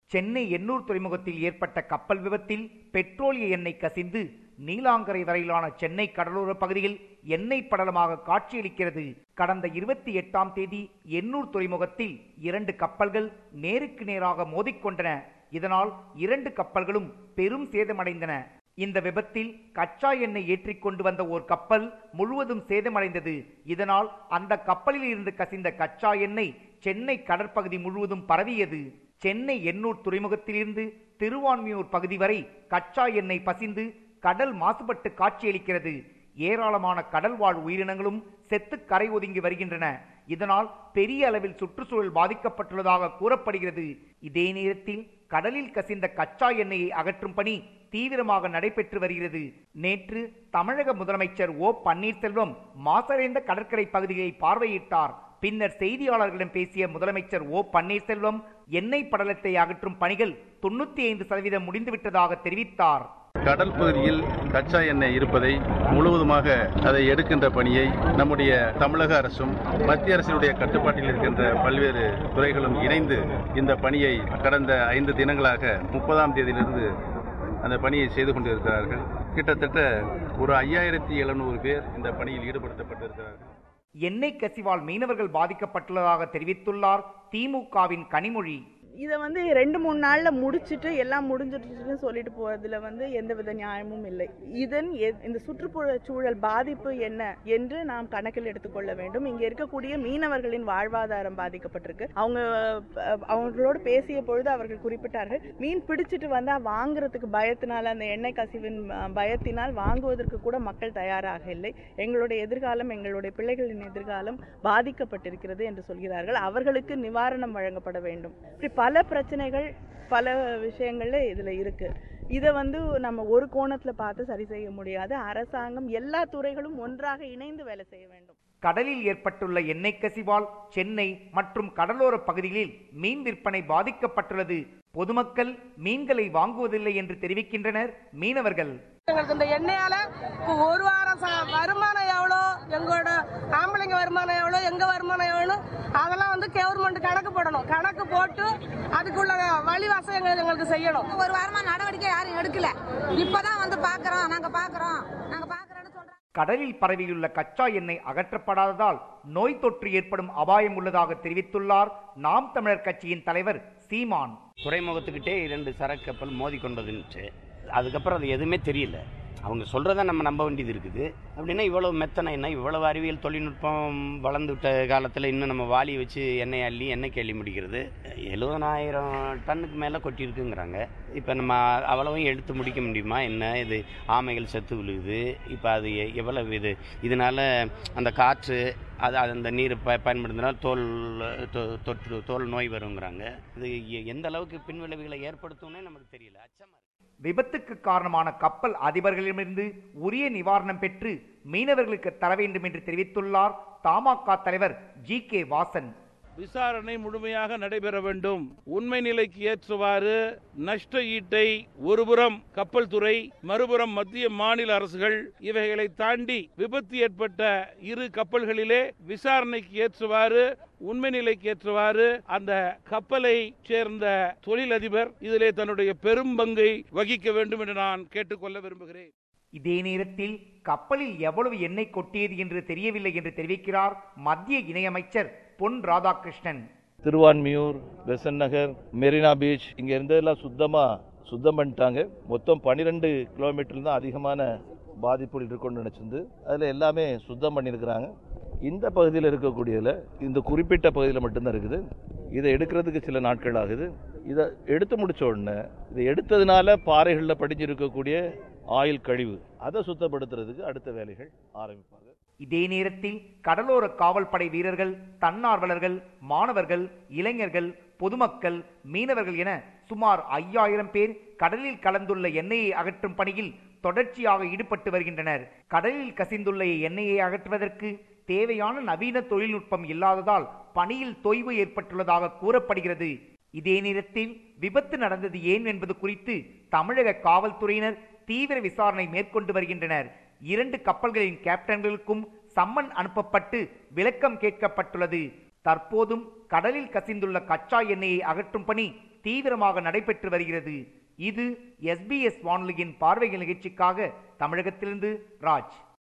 சென்னை எண்ணூர் துறைமுகத்தில் ஏற்பட்ட கப்பல் விபத்தில் பெட்ரோலிய எண்ணெய் கசிந்து நீலாங்கரை வரையிலான சென்னை கடலோர பகுதியில் எண்ணெய் படலமாக காட்சியளிக்கிறது கடந்த இருபத்தி எட்டாம் தேதி எண்ணூர் துறைமுகத்தில் இரண்டு கப்பல்கள் நேருக்கு நேராக மோதிக்கொண்டன இதனால் இரண்டு கப்பல்களும் பெரும் சேதமடைந்தன இந்த விபத்தில் கச்சா எண்ணெய் ஏற்றிக் கொண்டு வந்த ஓர் கப்பல் முழுவதும் சேதமடைந்தது இதனால் அந்த கப்பலில் இருந்து கசிந்த கச்சா எண்ணெய் சென்னை கடற்பகுதி முழுவதும் பரவியது சென்னை எண்ணூர் துறைமுகத்திலிருந்து திருவான்மியூர் பகுதி வரை கச்சா எண்ணெய் பசிந்து கடல் மாசுபட்டு காட்சியளிக்கிறது ஏராளமான கடல் வாழ் உயிரினங்களும் செத்து கரை ஒதுங்கி வருகின்றன இதனால் பெரிய அளவில் சுற்றுச்சூழல் பாதிக்கப்பட்டுள்ளதாக கூறப்படுகிறது இதே நேரத்தில் கடலில் கசிந்த கச்சா எண்ணெயை அகற்றும் பணி தீவிரமாக நடைபெற்று வருகிறது நேற்று தமிழக முதலமைச்சர் ஓ பன்னீர்செல்வம் மாசடைந்த கடற்கரை பகுதிகளை பார்வையிட்டார் பின்னர் செய்தியாளர்களிடம் பேசிய முதலமைச்சர் ஓ பன்னீர்செல்வம் எண்ணெய் படலத்தை அகற்றும் பணிகள் தொண்ணூத்தி ஐந்து சதவீதம் முடிந்துவிட்டதாக தெரிவித்தார் கடல் பகுதியில் கச்சா எண்ணெய் இருப்பதை முழுவதுமாக அதை எடுக்கின்ற பணியை நம்முடைய தமிழக அரசும் மத்திய அரசினுடைய கட்டுப்பாட்டில் இருக்கின்ற பல்வேறு துறைகளும் இணைந்து இந்த பணியை கடந்த ஐந்து தினங்களாக முப்பதாம் தேதியிலிருந்து அந்த பணியை செய்து கொண்டிருக்கிறார்கள் கிட்டத்தட்ட ஒரு ஐயாயிரத்தி எழுநூறு பேர் இந்த பணியில் ஈடுபடுத்தப்பட்டிருக்கிறார்கள் எண்ணெய் கசிவால் மீனவர்கள் பாதிக்கப்பட்டுள்ளதாக தெரிவித்துள்ளார் திமுகவின் கனிமொழி இதை வந்து ரெண்டு மூணு நாள்ல முடிச்சிட்டு எல்லாம் முடிஞ்சிடுச்சுன்னு சொல்லிட்டு போறதுல வந்து எந்தவித நியாயமும் இல்லை இதன் எ- இந்த சுற்றுப்புற சூழல் பாதிப்பு என்ன என்று நாம் கணக்கில் எடுத்துக்கொள்ள வேண்டும் இங்க இருக்கக்கூடிய மீனவர்களின் வாழ்வாதாரம் பாதிக்கப்பட்டிருக்கு அவங்க அஹ், அவங்களோடு பேசிய பொழுது அவர்கள் குறிப்பிட்டார்கள் மீன் பிடிச்சிட்டு வந்தா வாங்குறதுக்கு பயத்தினால் அந்த எண்ணெய் கசிவின் அஹ், பயத்தினால் வாங்குவதற்கு கூட மக்கள் தயாராக இல்லை எங்களுடைய எதிர்காலம் எங்களுடைய பிள்ளைகளின் எதிர்காலம் பாதிக்கப்பட்டிருக்கிறது என்று சொல்கிறார்கள் அவர்களுக்கு நிவாரணம் வழங்கப்பட வேண்டும் இப்படி பல பிரச்சனைகள் பல விஷயங்கள்ல இதுல இருக்கு இதை வந்து நம்ம ஒரு கோணத்துல பார்த்து சரி செய்ய முடியாது அரசாங்கம் எல்லா துறைகளும் ஒன்றாக இணைந்து வேலை செய்ய வேண்டும் கடலில் ஏற்பட்டுள்ள எண்ணெய் கசிவால் சென்னை மற்றும் கடலோர பகுதிகளில் மீன் விற்பனை பாதிக்கப்பட்டுள்ளது பொதுமக்கள் மீன்களை வாங்குவதில்லை என்று தெரிவிக்கின்றனர் மீனவர்கள் எங்களுக்கு இந்த எண்ணெயால இப்போ ஒரு வாரம் ச- வருமானம் எவ்வளோ எங்களோட ஆம்பளைங்க வருமானம் எவ்வளோ எங்க வருமானம் எவ்வளோ அதெல்லாம் வந்து கவர்மெண்ட் கணக்கு போடணும் கணக்கு போட்டு அதுக்குள்ள வழிவாசம் எங்க- எங்களுக்கு செய்யணும் ஒரு வாரமா நடவடிக்கை யாரும் எடுக்கல இப்பதான் வந்து பாக்குறோம் நாங்க பாக்குறோம் நாங்க பாக்குறோம்னு சொல்றாங்க கடலில் பரவியுள்ள கச்சா எண்ணெய் அகற்றப்படாததால் நோய் தொற்று ஏற்படும் அபாயம் உள்ளதாக தெரிவித்துள்ளார் நாம் தமிழர் கட்சியின் தலைவர் சீமான் துறைமுகத்துக்கிட்டே இரண்டு சரக்கு கப்பல் மோதி கொண்டதுன்ட்டு அதுக்கப்புறம் அது எதுவுமே தெரியல அவங்க சொல்கிறத நம்ம நம்ப வேண்டியது இருக்குது அப்படின்னா இவ்வளவு மெத்தனை என்ன இவ்வளவு அறிவியல் தொழில்நுட்பம் வளர்ந்து விட்ட காலத்தில் இன்னும் நம்ம வாளி வச்சு எண்ணெய் அள்ளி எண்ணெய் கேள்வி முடிக்கிறது எழுபதனாயிரம் டன்னுக்கு மேலே கொட்டியிருக்குங்கிறாங்க இப்போ நம்ம அவ்வளவும் எடுத்து முடிக்க முடியுமா என்ன இது ஆமைகள் செத்து விழுகுது இப்போ அது எ- எவ்வளவு இது இதனால அந்த காற்று அது அது அந்த நீர் ப பயன்படுத்தினால் தோல் தொ- தொற்று தோல் நோய் வருங்கிறாங்க இது எ- எந்த அளவுக்கு பின்விளைவுகளை ஏற்படுத்தும்னே நமக்கு தெரியல அச்சமா இருக்கு. விபத்துக்கு காரணமான கப்பல் அதிபர்களிடமிருந்து உரிய நிவாரணம் பெற்று மீனவர்களுக்கு தர வேண்டும் என்று தெரிவித்துள்ளார் தமாக தலைவர் ஜி கே வாசன் விசாரணை முழுமையாக நடைபெற வேண்டும் உண்மை நிலைக்கு ஏற்றவாறு நஷ்ட ஈட்டை ஒருபுறம் கப்பல் துறை மறுபுறம் மத்திய மாநில அரசுகள் இவைகளை தாண்டி விபத்து ஏற்பட்ட இரு கப்பல்களிலே விசாரணைக்கு ஏற்றவாறு உண்மை நிலைக்கு ஏற்றவாறு அந்த கப்பலை சேர்ந்த தொழிலதிபர் இதிலே தன்னுடைய பெரும் பங்கை வகிக்க வேண்டும் என்று நான் கேட்டுக்கொள்ள விரும்புகிறேன் இதே நேரத்தில் கப்பலில் எவ்வளவு எண்ணெய் கொட்டியது என்று தெரியவில்லை என்று தெரிவிக்கிறார் மத்திய இணையமைச்சர் பொன் ராதாகிருஷ்ணன் திருவான்மியூர் பெசன் நகர் மெரினா பீச் இங்கே இருந்ததெல்லாம் சுத்தமாக சுத்தம் பண்ணிட்டாங்க மொத்தம் பன்னிரெண்டு கிலோமீட்டர் தான் அதிகமான பாதிப்புகள் இருக்கும்னு நினச்சிருந்து அதில் எல்லாமே சுத்தம் பண்ணியிருக்கிறாங்க இந்த பகுதியில் இருக்கக்கூடியதில் இந்த குறிப்பிட்ட பகுதியில் மட்டும்தான் இருக்குது இதை எடுக்கிறதுக்கு சில நாட்கள் ஆகுது இதை எடுத்து முடிச்ச உடனே இதை எடுத்ததுனால பாறைகளில் படிஞ்சிருக்கக்கூடிய ஆயில் கழிவு அதை சுத்தப்படுத்துறதுக்கு அடுத்த வேலைகள் ஆரம்பிப்பாங்க இதே நேரத்தில் கடலோர காவல் படை வீரர்கள் தன்னார்வலர்கள் மாணவர்கள் இளைஞர்கள் பொதுமக்கள் மீனவர்கள் என சுமார் ஐயாயிரம் பேர் கடலில் கலந்துள்ள எண்ணெயை அகற்றும் பணியில் தொடர்ச்சியாக ஈடுபட்டு வருகின்றனர் கடலில் கசிந்துள்ள எண்ணெயை அகற்றுவதற்கு தேவையான நவீன தொழில்நுட்பம் இல்லாததால் பணியில் தொய்வு ஏற்பட்டுள்ளதாக கூறப்படுகிறது இதே நேரத்தில் விபத்து நடந்தது ஏன் என்பது குறித்து தமிழக காவல்துறையினர் தீவிர விசாரணை மேற்கொண்டு வருகின்றனர் இரண்டு கப்பல்களின் கேப்டன்களுக்கும் சம்மன் அனுப்பப்பட்டு விளக்கம் கேட்கப்பட்டுள்ளது தற்போதும் கடலில் கசிந்துள்ள கச்சா எண்ணெயை அகற்றும் பணி தீவிரமாக நடைபெற்று வருகிறது இது எஸ்பிஎஸ் வானொலியின் பார்வைகள் நிகழ்ச்சிக்காக தமிழகத்திலிருந்து ராஜ்